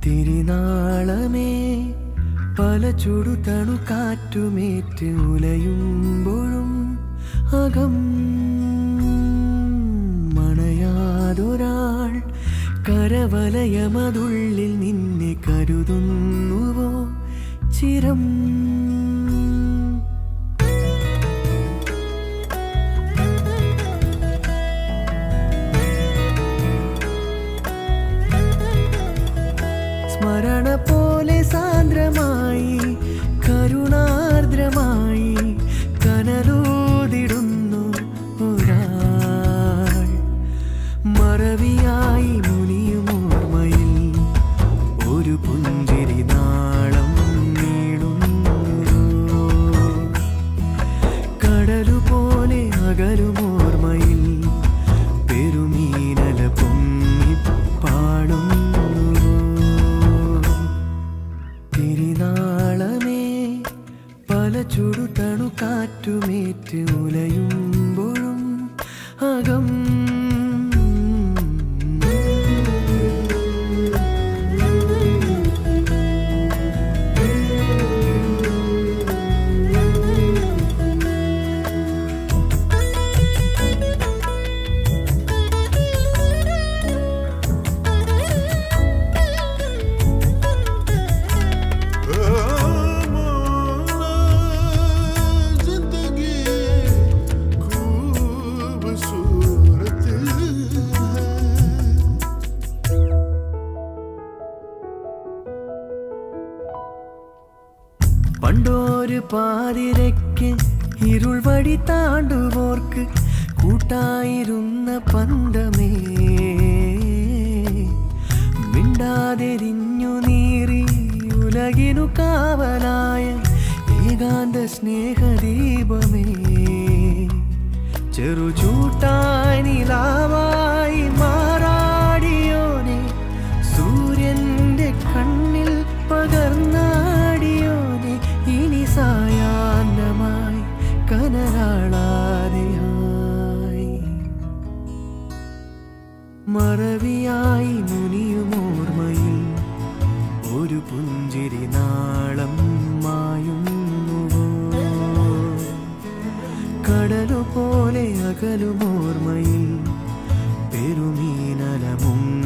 തിരിനാളമേ പല ചുടുതണു കാറ്റുമേറ്റ് ഉലയുമ്പോഴും അകം മണയാതൊരാൾ കരവലയമതുള്ളിൽ നിന്നെ കരുതുന്നുവോ ചിരം സ്മരണ പോലെ സാന്ദ്രമായി കരുണാർദ്രമായി കനലൂതിടുന്നു ഒരാൾ മറവിയായി മുനിയും ഓർമ്മയിൽ ഒരു പുഞ്ചിരി നാളം നീളുന്നു കടലുപോലെ അകലുമോർമ്മയിൽ പെരുമീനല പൊങ്ങി പാടുന്നു തിരിനാളമേ പല ചുടുതണു കാറ്റുമേറ്റ് ഉലയുമ്പോഴും അകം जिंदगी खूबसूरत है പണ്ടോര് പാതിരയ്ക്ക് ഇരുൾ വഴി താണ്ടുവോർക്ക് കൂട്ടായിരുന്ന പന്തമേ മിണ്ടാതെരിഞ്ഞു നീറി ഉലകിനു കാവലായ ഏകാന്ത സ്നേഹദീപമേ ചെറുചൂട്ടായി നിലാവായി മാറാടിയോനെ സൂര്യന്റെ കണ്ണിൽ പകർന്നാടിയോനെ ഇനി സായാഹ്നമായി കനലാളാതെയായി മറവിയായി മുനിയുമോർമ്മയിൽ ഒരു പുഞ്ചിരി നാളം മായുന്നുവോ കടലുപോലെ അകലുമോർമ്മയിൽ പെരുമീനലമുങ്ങി